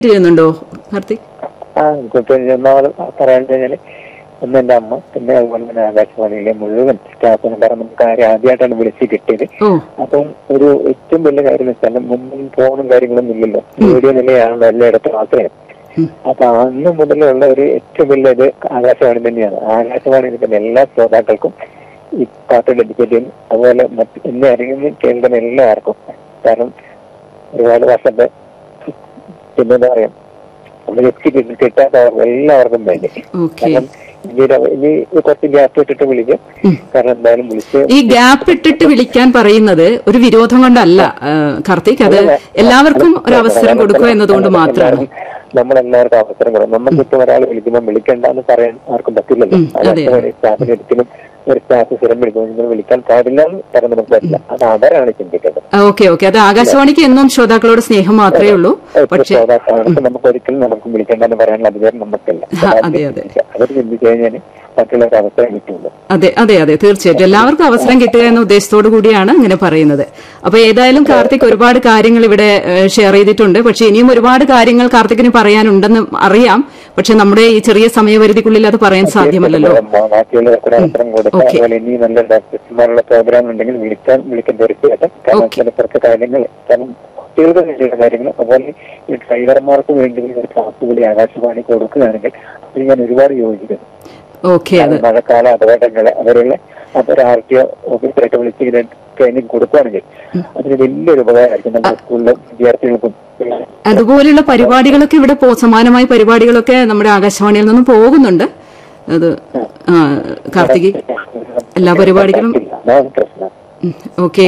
ചെയ്യുന്നുണ്ടോ കാർത്തിക് ആ ഇപ്പൊ ഒന്നാമത് പറയാൻ കഴിഞ്ഞാല് ഒന്ന് എന്റെ അമ്മ പിന്നെ അതുപോലെ തന്നെ ആകാശവാണിയിലെ മുഴുവൻ സ്റ്റാഫിനും കാരണം നമുക്ക് ആരും ആദ്യമായിട്ടാണ് വിളിച്ച് കിട്ടിയത് ഓ അപ്പം ഒരു ഏറ്റവും വലിയ കാര്യം എന്ന് വെച്ചാൽ മുമ്പും ഫോണും കാര്യങ്ങളൊന്നും ഇല്ലല്ലോ റേഡിയോ നിലയാണല്ലോ എല്ലായിടത്തും ആശ്രയം ഉം. അപ്പൊ അന്ന് മുതലുള്ള ഒരു ഏറ്റവും വലിയ ഇത് ആകാശവാണി തന്നെയാണ് ആകാശവാണിയിൽ തന്നെ എല്ലാ ശ്രോതാക്കൾക്കും ഈ പാട്ട് ഡെഡിക്കേറ്റ് ചെയ്യും അതുപോലെ മറ്റ് എന്നെ അറിയുന്ന കേൾക്കുന്ന എല്ലാവർക്കും കാരണം ഒരുപാട് വർഷത്തെ പിന്നെന്താ പറയാ നമ്മൾ എത്തി കിട്ടാത്ത എല്ലാവർക്കും വേണ്ടി ഓക്കെ കാരണം ഇനി ഒരു- ഇനി കുറച്ച് ഗ്യാപ്പ് ഇട്ടിട്ട് വിളിക്കും കാരണം എന്തായാലും വിളിച്ച് ഈ ഗ്യാപ്പ് ഇട്ടിട്ട് വിളിക്കാൻ പറയുന്നത് ഒരു വിരോധം കൊണ്ടല്ല ആ, കാർത്തിക് അത് എല്ലാവർക്കും ഒരു അവസരം കൊടുക്കുക എന്നതുകൊണ്ട് മാത്രമാണ് നമ്മളെല്ലാവർക്കും അവസരം കൊടുക്കും നമുക്കിപ്പോ ഒരാൾ വിളിക്കുമ്പോൾ വിളിക്കണ്ടെന്ന് പറയാൻ ആർക്കും പറ്റില്ലല്ലോ ഉം, അതെ, അതൊക്കെ ഒരു സ്റ്റാഫിന് ഒരിക്കലും ഒരു സ്റ്റാഫ് സ്ഥിരം വിളിക്കുമ്പോൾ നിങ്ങൾ വിളിക്കാൻ പാടില്ല എന്ന് പറയാൻ നമുക്ക് പറ്റില്ല അത് അവരാണ് ചിന്തിക്കേണ്ടത് ഓക്കെ ഓക്കെ അത് ആകാശവാണിക്ക് എന്നും ശ്രോതാക്കളോട് സ്നേഹം മാത്രമേ ഉള്ളൂ പക്ഷെ ശ്രോതാക്കളാണ് നമുക്ക് ഒരിക്കലും നമുക്ക് വിളിക്കേണ്ടെന്ന് പറയാനുള്ള അധികാരം നമുക്കില്ല അതെ, അതെ. അവർ ചിന്തിച്ചു കഴിഞ്ഞാൽ മറ്റുള്ളവർക്ക് അവസരം കിട്ടുള്ളൂ അതെ അതെ അതെ തീർച്ചയായിട്ടും എല്ലാവർക്കും അവസരം കിട്ടുക എന്ന ഉദ്ദേശത്തോടു കൂടിയാണ് ഇങ്ങനെ പറയുന്നത് അപ്പൊ ഏതായാലും കാർത്തിക് ഒരുപാട് കാര്യങ്ങൾ ഇവിടെ ഷെയർ ചെയ്തിട്ടുണ്ട് പക്ഷെ ഇനിയും ഒരുപാട് കാര്യങ്ങൾ കാർത്തിക്കിന് പറയാനുണ്ടെന്ന് അറിയാം പക്ഷെ നമ്മുടെ ഈ ചെറിയ സമയപരിധിക്കുള്ളിൽ അത് പറയാൻ സാധ്യമല്ലല്ലോ ബാക്കിയുള്ളവർക്ക് അവസരം കൊടുക്കുക Okay. അതുപോലെ ഇനി നല്ല ഡോക്ടർമാരുള്ള പ്രോഗ്രാം ഉണ്ടെങ്കിൽ വിളിക്കാൻ വിളിക്കാൻ തീർച്ചയായിട്ടും കാരണം Okay. ചില കുറച്ച് കാര്യങ്ങൾ കാരണം കുട്ടികൾക്ക് വേണ്ടിയുള്ള കാര്യങ്ങൾ അതുപോലെ ഈ ഡ്രൈവർമാർക്ക് വേണ്ടി ഒരു ക്ലാസ് കൂടി ആകാശവാണി കൊടുക്കുകയാണെങ്കിൽ അതിൽ ഞാൻ ഒരുപാട് യോജിക്കുന്നു ഓക്കെ അത് മഴക്കാല അപകടങ്ങളെ അവരുടെ അതൊരു ആർ ടി ഒ ഓഫീസറായിട്ട് വിളിച്ച് ഇങ്ങനെ ട്രെയിനിങ് കൊടുക്കുകയാണെങ്കിൽ അതിന് വലിയൊരു ഉപകാരമായിരിക്കും നമ്മുടെ സ്കൂളിലെ വിദ്യാർത്ഥികൾക്കും അതുപോലെയുള്ള പരിപാടികളൊക്കെ ഇവിടെ പോ സമാനമായ പരിപാടികളൊക്കെ നമ്മുടെ ആകാശവാണിയിൽ നിന്നും പോകുന്നുണ്ട് അത് ആ, കാർത്തിക് എല്ലാ പരിപാടികളും അതാണ് പ്രശ്നം ഓക്കെ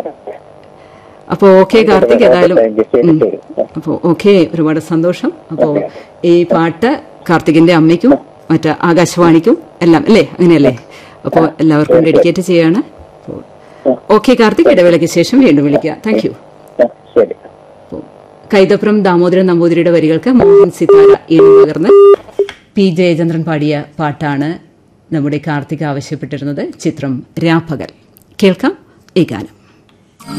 അപ്പോ ഓക്കെ കാർത്തിക് ഏതായാലും ഉം. അപ്പോ ഓക്കെ ഒരുപാട് സന്തോഷം അപ്പോ ഈ പാട്ട് കാർത്തികിന്റെ അമ്മയ്ക്കും മറ്റേ ആകാശവാണിക്കും എല്ലാം അല്ലേ അങ്ങനെയല്ലേ അപ്പോ എല്ലാവർക്കും ഡെഡിക്കേറ്റ് ചെയ്യാണ് ഓക്കെ കാർത്തിക് ഇടവേളയ്ക്ക് ശേഷം വീണ്ടും വിളിക്കാം താങ്ക് യു ആ, ശരി കൈതപ്രം ദാമോദരൻ നമ്പൂതിരിയുടെ വരികൾക്ക് മോഹൻ സിതാര ഈണം പകർന്ന് പി ജയചന്ദ്രൻ പാടിയ പാട്ടാണ് നമ്മുടെ കാർത്തിക് ആവശ്യപ്പെട്ടിരുന്നത് ചിത്രം രാപ്പകൽ കേൾക്കാം ഈ ഗാനം